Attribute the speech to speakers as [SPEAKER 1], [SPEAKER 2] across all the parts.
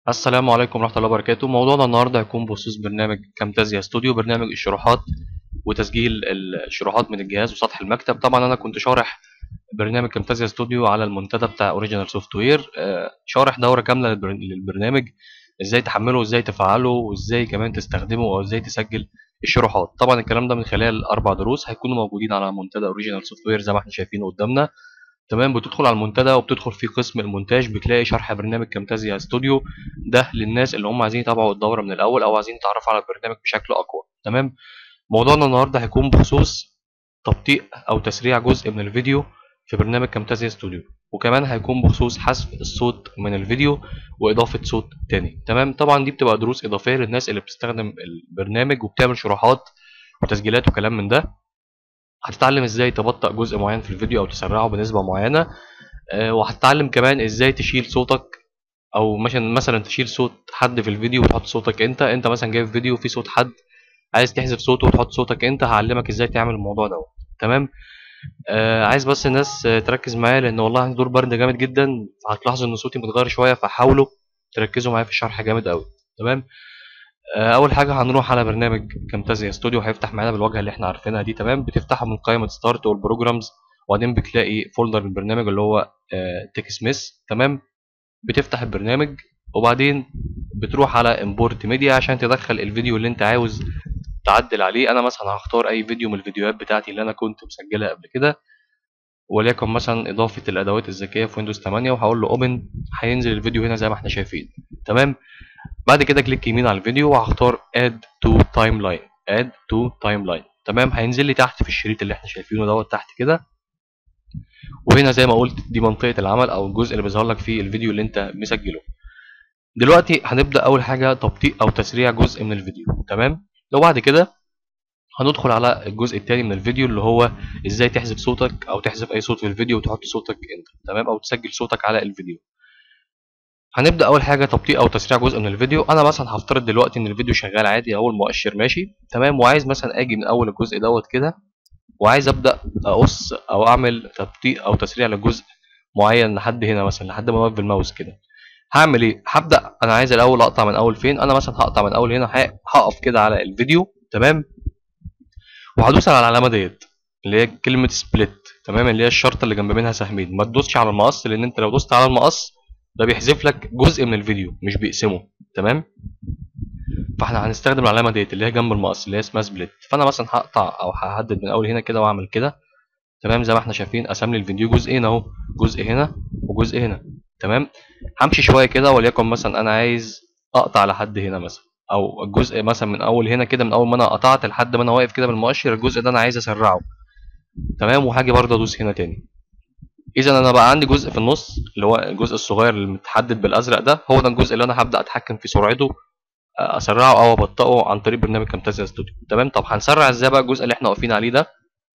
[SPEAKER 1] السلام عليكم ورحمة الله وبركاته موضوعنا النهاردة هيكون بخصوص برنامج كامتازيا ستوديو برنامج الشروحات وتسجيل الشروحات من الجهاز وسطح المكتب طبعا أنا كنت شارح برنامج كامتازيا ستوديو على المنتدى بتاع اوريجينال سوفت وير شارح دورة كاملة للبرنامج ازاي تحمله وازاي تفعله وازاي كمان تستخدمه او ازاي تسجل الشروحات طبعا الكلام ده من خلال اربع دروس هيكونوا موجودين على منتدى اوريجينال سوفت وير زي ما احنا شايفينه قدامنا تمام بتدخل على المنتدى وبتدخل في قسم المونتاج بتلاقي شرح برنامج كامتازيا ستوديو ده للناس اللي هم عايزين يتابعوا الدوره من الاول او عايزين يتعرفوا على البرنامج بشكل اقوى تمام موضوعنا النهارده هيكون بخصوص تبطيء او تسريع جزء من الفيديو في برنامج كامتازيا ستوديو وكمان هيكون بخصوص حذف الصوت من الفيديو واضافه صوت تاني تمام طبعا دي بتبقى دروس اضافيه للناس اللي بتستخدم البرنامج وبتعمل شروحات وتسجيلات وكلام من ده هتتعلم ازاي تبطئ جزء معين في الفيديو او تسرعه بنسبه معينه أه وهتتعلم كمان ازاي تشيل صوتك او مثلا مثلا تشيل صوت حد في الفيديو وتحط صوتك انت انت مثلا جايب فيديو فيه صوت حد عايز تحذف صوته وتحط صوتك انت هعلمك ازاي تعمل الموضوع دوت تمام آه عايز بس الناس تركز معايا لان والله عندي دور برد جامد جدا هتلاحظوا ان صوتي متغير شويه فحاولوا تركزوا معايا في الشرح جامد قوي تمام اول حاجه هنروح على برنامج كامتازيا ستوديو هيفتح معانا بالواجهه اللي احنا عارفينها دي تمام بتفتحه من قائمه ستارت والبروجرامز وبعدين بتلاقي فولدر البرنامج اللي هو تيك سميث تمام بتفتح البرنامج وبعدين بتروح على امبورت ميديا عشان تدخل الفيديو اللي انت عاوز تعدل عليه انا مثلا هختار اي فيديو من الفيديوهات بتاعتي اللي انا كنت مسجلها قبل كده وليكن مثلا اضافه الادوات الذكيه في ويندوز 8 وهقول له اوبن هينزل الفيديو هنا زي ما احنا شايفين تمام بعد كده كليك يمين على الفيديو وهختار add to timeline add to timeline تمام هينزل لي تحت في الشريط اللي احنا شايفينه دوت تحت كده وهنا زي ما قلت دي منطقه العمل او الجزء اللي بيظهر لك فيه الفيديو اللي انت مسجله دلوقتي هنبدا اول حاجه تبطيء او تسريع جزء من الفيديو تمام لو بعد كده هندخل على الجزء الثاني من الفيديو اللي هو ازاي تحذف صوتك او تحذف اي صوت في الفيديو وتحط صوتك انت تمام او تسجل صوتك على الفيديو هنبدا اول حاجه تبطيء او تسريع جزء من الفيديو انا مثلا هفترض دلوقتي ان الفيديو شغال عادي اول مؤشر ماشي تمام وعايز مثلا اجي من اول الجزء دوت كده وعايز ابدا اقص او اعمل تبطيء او تسريع لجزء معين لحد هنا مثلا لحد ما اوقف بالماوس كده هعمل ايه هبدا انا عايز الاول اقطع من اول فين انا مثلا هقطع من اول هنا هقف كده على الفيديو تمام وهدوس على العلامه ديت اللي هي كلمه سبليت تمام اللي هي الشرطه اللي جنب منها سهمين ما تدوسش على المقص لان انت لو دوست على المقص ده بيحذف لك جزء من الفيديو مش بيقسمه تمام فاحنا هنستخدم العلامه ديت اللي هي جنب المقص اللي هي اسمها سبليت فانا مثلا هقطع او هحدد من اول هنا كده واعمل كده تمام زي ما احنا شايفين قسم لي الفيديو جزئين اهو جزء هنا وجزء هنا تمام همشي شويه كده وليكن مثلا انا عايز اقطع لحد هنا مثلا او الجزء مثلا من اول هنا كده من اول ما انا قطعت لحد ما انا واقف كده بالمؤشر الجزء ده انا عايز اسرعه تمام وهاجي برضه ادوس هنا تاني اذا انا بقى عندي جزء في النص اللي هو الجزء الصغير اللي متحدد بالازرق ده هو ده الجزء اللي انا هبدا اتحكم في سرعته اسرعه او ابطئه عن طريق برنامج كامتازيا ستوديو تمام طب هنسرع ازاي بقى الجزء اللي احنا واقفين عليه ده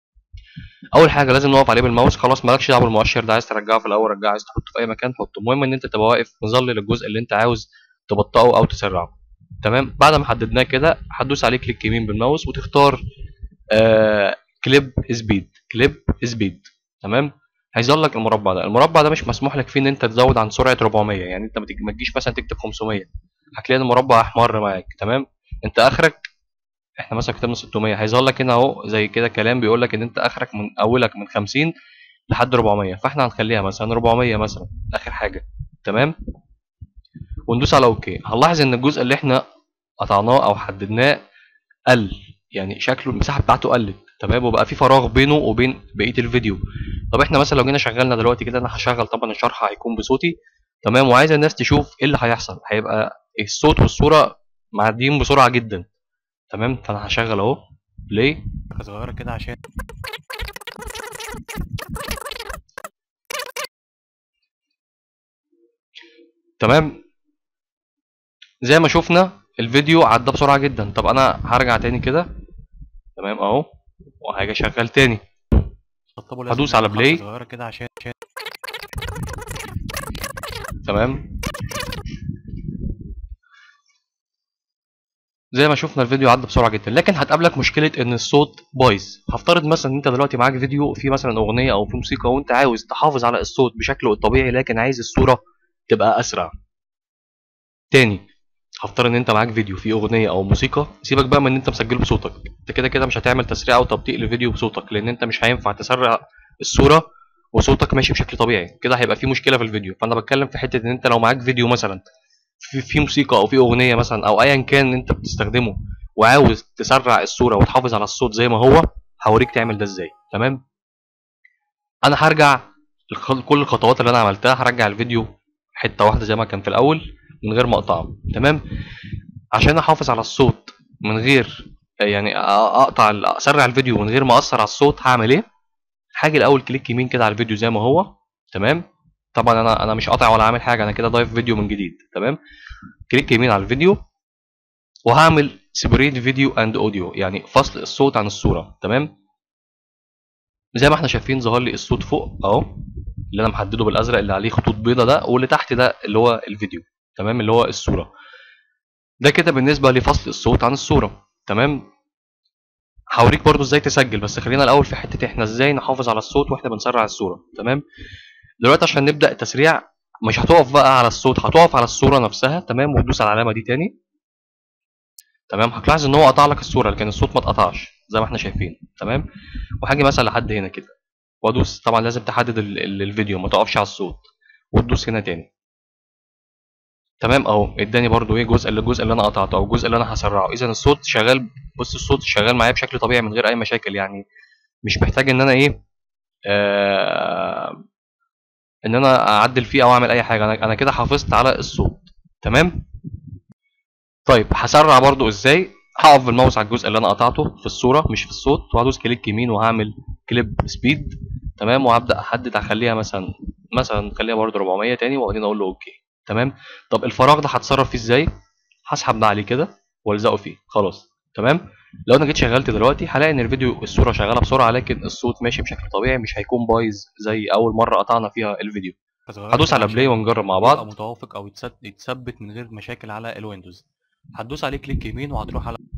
[SPEAKER 1] اول حاجه لازم نقف عليه بالماوس خلاص مالكش دعوه بالمؤشر ده عايز ترجعه في الاول رجعه عايز تحطه في اي مكان حطه المهم ان انت تبقى واقف مظلل الجزء اللي انت عاوز تبطئه او تسرعه تمام بعد ما حددناه كده هتدوس عليه كليك يمين بالماوس وتختار آه كليب سبيد كليب سبيد تمام هيظهر لك المربع ده المربع ده مش مسموح لك فيه ان انت تزود عن سرعه 400 يعني انت ما تجيش مثلا تكتب 500 هتلاقي المربع احمر معاك تمام انت اخرك احنا مثلا كتبنا 600 هيظهر لك هنا اهو زي كده كلام بيقول لك ان انت اخرك من اولك من 50 لحد 400 فاحنا هنخليها مثلا 400 مثلا اخر حاجه تمام وندوس على اوكي هنلاحظ ان الجزء اللي احنا قطعناه او حددناه قل يعني شكله المساحه بتاعته قلت تمام وبقى في فراغ بينه وبين بقيه الفيديو طب احنا مثلا لو جينا شغلنا دلوقتي كده انا هشغل طبعا الشرح هيكون بصوتي تمام وعايز الناس تشوف ايه اللي هيحصل هيبقى الصوت والصوره معديين بسرعه جدا تمام فانا هشغل اهو بلاي
[SPEAKER 2] صغيره كده عشان
[SPEAKER 1] تمام زي ما شفنا الفيديو عدى بسرعه جدا طب انا هرجع تاني كده تمام اهو وهاجي اشغل تاني هدوس على بلاي
[SPEAKER 2] صغيره كده عشان
[SPEAKER 1] تمام زي ما شفنا الفيديو عدى بسرعه جدا لكن هتقابلك مشكله ان الصوت بايظ هفترض مثلا ان انت دلوقتي معاك فيديو فيه مثلا اغنيه او في موسيقى وانت عاوز تحافظ على الصوت بشكله الطبيعي لكن عايز الصوره تبقى اسرع تاني هفترض ان انت معاك فيديو فيه اغنيه او موسيقى سيبك بقى من ان انت مسجله بصوتك انت كده كده مش هتعمل تسريع او تبطيء للفيديو بصوتك لان انت مش هينفع تسرع الصوره وصوتك ماشي بشكل طبيعي كده هيبقى في مشكله في الفيديو فانا بتكلم في حته ان انت لو معاك فيديو مثلا في في موسيقى او في اغنيه مثلا او ايا كان انت بتستخدمه وعاوز تسرع الصوره وتحافظ على الصوت زي ما هو هوريك تعمل ده ازاي تمام انا هرجع لخ- كل الخطوات اللي انا عملتها هرجع الفيديو حته واحده زي ما كان في الاول من غير ما اقطعه تمام عشان احافظ على الصوت من غير يعني أ- اقطع ال- اسرع الفيديو من غير ما اثر على الصوت هعمل ايه هاجي الاول كليك يمين كده على الفيديو زي ما هو تمام طبعا انا انا مش قاطع ولا عامل حاجه انا كده ضايف فيديو من جديد تمام كليك يمين على الفيديو وهعمل سيبريت فيديو اند اوديو يعني فصل الصوت عن الصوره تمام زي ما احنا شايفين ظهر لي الصوت فوق اهو اللي انا محدده بالازرق اللي عليه خطوط بيضه ده واللي تحت ده اللي هو الفيديو تمام اللي هو الصوره ده كده بالنسبه لفصل الصوت عن الصوره تمام هوريك برضو ازاي تسجل بس خلينا الاول في حته احنا ازاي نحافظ على الصوت واحنا بنسرع الصوره تمام دلوقتي عشان نبدا التسريع مش هتقف بقى على الصوت هتقف على الصوره نفسها تمام وتدوس على العلامه دي تاني تمام هتلاحظ ان هو قطع لك الصوره لكن الصوت ما اتقطعش زي ما احنا شايفين تمام وهاجي مثلا لحد هنا كده وادوس طبعا لازم تحدد ال- ال- الفيديو ما تقفش على الصوت وتدوس هنا تاني تمام اهو اداني برضو ايه جزء الجزء اللي انا قطعته او الجزء اللي انا هسرعه اذا الصوت شغال بص الصوت شغال معايا بشكل طبيعي من غير اي مشاكل يعني مش محتاج ان انا ايه آه ان انا اعدل فيه او اعمل اي حاجه انا انا كده حافظت على الصوت تمام طيب هسرع برضو ازاي هقف بالماوس على الجزء اللي انا قطعته في الصوره مش في الصوت وهدوس كليك يمين وهعمل كليب سبيد تمام وهبدا احدد هخليها مثلا مثلا خليها برضو 400 تاني وبعدين اقول له اوكي تمام طب الفراغ ده هتصرف فيه ازاي هسحب ده عليه كده والزقه فيه خلاص تمام لو انا جيت شغلت دلوقتي هلاقي ان الفيديو الصوره شغاله بسرعه لكن الصوت ماشي بشكل طبيعي مش هيكون بايظ زي اول مره قطعنا فيها الفيديو هدوس على بلاي ونجرب مع
[SPEAKER 2] يبقى
[SPEAKER 1] بعض
[SPEAKER 2] متوافق او يتثبت يتثبت من غير مشاكل على الويندوز هتدوس عليه كليك يمين وهتروح على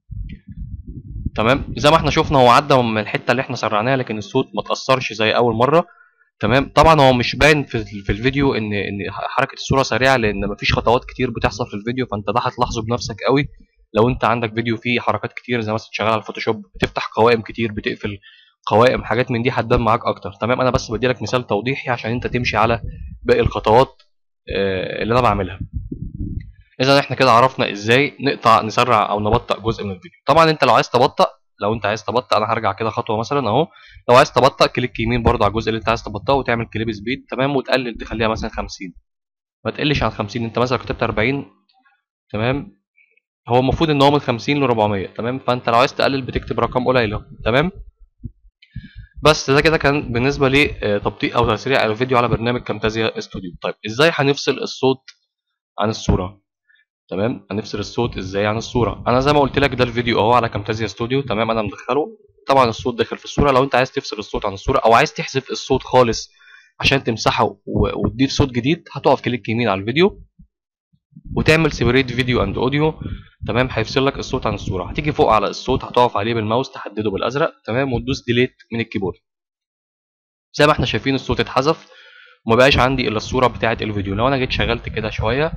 [SPEAKER 1] تمام زي ما احنا شفنا هو عدى من الحته اللي احنا سرعناها لكن الصوت ما تاثرش زي اول مره تمام طبعا هو مش باين في في الفيديو ان ان حركه الصوره سريعه لان مفيش خطوات كتير بتحصل في الفيديو فانت ده هتلاحظه بنفسك قوي لو انت عندك فيديو فيه حركات كتير زي مثلا شغال على الفوتوشوب بتفتح قوائم كتير بتقفل قوائم حاجات من دي هتبان معاك اكتر تمام انا بس بديلك مثال توضيحي عشان انت تمشي على باقي الخطوات آه، اللي انا بعملها اذا احنا كده عرفنا ازاي نقطع نسرع او نبطئ جزء من الفيديو طبعا انت لو عايز تبطئ لو انت عايز تبطئ انا هرجع كده خطوه مثلا اهو لو عايز تبطئ كليك يمين برضه على الجزء اللي انت عايز تبطئه وتعمل كليب سبيد تمام وتقلل تخليها مثلا 50 ما تقلش عن 50 انت مثلا كتبت 40 تمام هو المفروض ان هو من 50 ل 400 تمام فانت لو عايز تقلل بتكتب رقم قليل اهو تمام بس ده كده كان بالنسبه لتبطيء او تسريع الفيديو على برنامج كامتازيا استوديو طيب ازاي هنفصل الصوت عن الصوره تمام هنفصل الصوت ازاي عن الصوره انا زي ما قلت لك ده الفيديو اهو على كامتازيا استوديو تمام انا مدخله طبعا الصوت داخل في الصوره لو انت عايز تفصل الصوت عن الصوره او عايز تحذف الصوت خالص عشان تمسحه و- وتضيف صوت جديد هتقف كليك يمين على الفيديو وتعمل سيبريت فيديو اند اوديو تمام هيفصل لك الصوت عن الصوره هتيجي فوق على الصوت هتقف عليه بالماوس تحدده بالازرق تمام وتدوس ديليت من الكيبورد زي ما احنا شايفين الصوت اتحذف وما بقاش عندي الا الصوره بتاعه الفيديو لو انا جيت شغلت كده شويه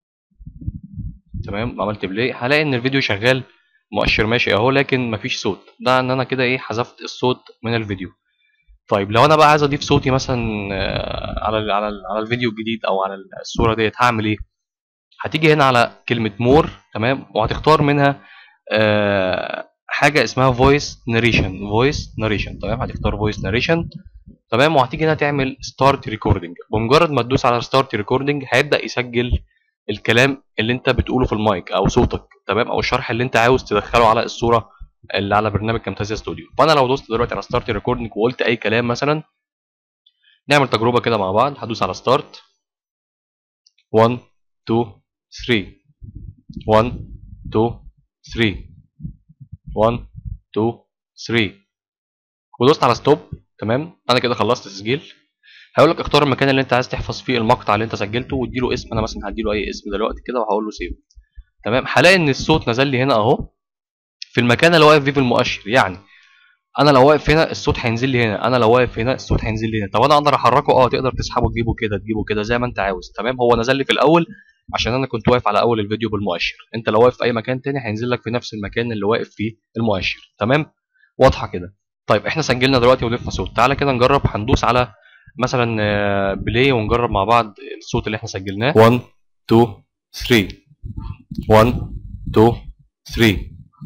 [SPEAKER 1] تمام عملت بلاي هلاقي ان الفيديو شغال مؤشر ماشي اهو لكن مفيش صوت ده ان انا كده ايه حذفت الصوت من الفيديو طيب لو انا بقى عايز اضيف صوتي مثلا آه، على ال على ال على الفيديو الجديد او على الصوره ديت هعمل ايه هتيجي هنا على كلمه مور تمام وهتختار منها آه، حاجه اسمها فويس ناريشن فويس ناريشن تمام هتختار فويس ناريشن تمام وهتيجي هنا تعمل ستارت ريكوردنج بمجرد ما تدوس على ستارت ريكوردنج هيبدا يسجل الكلام اللي انت بتقوله في المايك او صوتك تمام او الشرح اللي انت عاوز تدخله على الصوره اللي على برنامج كامتازيا ستوديو فانا لو دوست دلوقتي على ستارت ريكوردنج وقلت اي كلام مثلا نعمل تجربه كده مع بعض هدوس على ستارت 1 2 3 1 2 3 1 2 3 ودوست على ستوب تمام انا كده خلصت تسجيل هيقول لك اختار المكان اللي انت عايز تحفظ فيه المقطع اللي انت سجلته واديله اسم انا مثلا هديله اي اسم دلوقتي كده وهقول له سيف تمام هلاقي ان الصوت نزل لي هنا اهو في المكان اللي واقف فيه في المؤشر يعني انا لو واقف هنا الصوت هينزل لي هنا انا لو واقف هنا الصوت هينزل لي هنا طب انا اقدر احركه اه تقدر تسحبه تجيبه كده تجيبه كده زي ما انت عاوز تمام هو نزل لي في الاول عشان انا كنت واقف على اول الفيديو بالمؤشر انت لو واقف في اي مكان تاني هينزل لك في نفس المكان اللي واقف فيه المؤشر تمام واضحه كده طيب احنا سجلنا دلوقتي وضفنا صوت تعالى كده نجرب هندوس على مثلا بلاي ونجرب مع بعض الصوت اللي احنا سجلناه
[SPEAKER 2] 1 2 3 1 2 3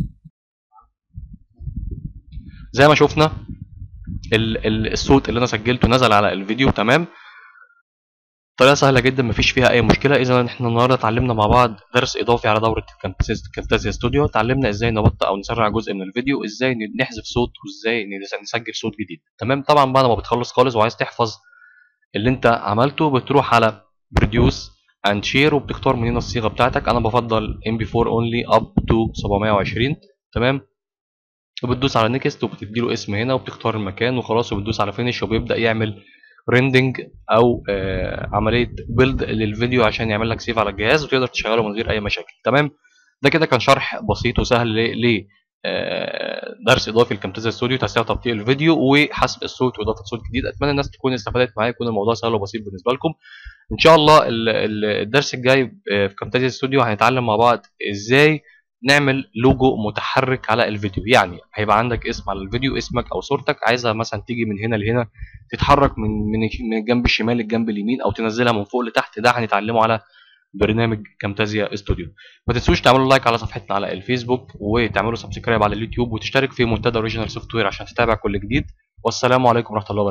[SPEAKER 1] زي ما شفنا ال ال الصوت اللي انا سجلته نزل على الفيديو تمام طريقه سهله جدا مفيش فيها اي مشكله اذا احنا النهارده اتعلمنا مع بعض درس اضافي على دوره كامتازيا ستوديو اتعلمنا ازاي نبطئ او نسرع جزء من الفيديو ازاي نحذف صوت وازاي نسجل صوت جديد تمام طبعا بعد ما بتخلص خالص وعايز تحفظ اللي انت عملته بتروح على بروديوس اند شير وبتختار من هنا الصيغه بتاعتك انا بفضل ام بي 4 اونلي اب تو 720 تمام وبتدوس على نيكست وبتدي له اسم هنا وبتختار المكان وخلاص وبتدوس على فينيش وبيبدا يعمل ريندنج او آه عمليه بيلد للفيديو عشان يعمل لك سيف على الجهاز وتقدر تشغله من غير اي مشاكل تمام ده كده كان شرح بسيط وسهل ل آه درس اضافي لكامتازيا ستوديو تسريع تبطيء الفيديو وحذف الصوت واضافه صوت جديد اتمنى الناس تكون استفادت معايا يكون الموضوع سهل وبسيط بالنسبه لكم ان شاء الله الدرس الجاي في كامتازيا ستوديو هنتعلم مع بعض ازاي نعمل لوجو متحرك على الفيديو يعني هيبقى عندك اسم على الفيديو اسمك او صورتك عايزها مثلا تيجي من هنا لهنا تتحرك من من من الجنب الشمال للجنب اليمين او تنزلها من فوق لتحت ده هنتعلمه على برنامج كامتازيا استوديو ما تنسوش تعملوا لايك على صفحتنا على الفيسبوك وتعملوا سبسكرايب على اليوتيوب وتشترك في منتدى اوريجينال سوفت وير عشان تتابع كل جديد والسلام عليكم ورحمه الله وبركاته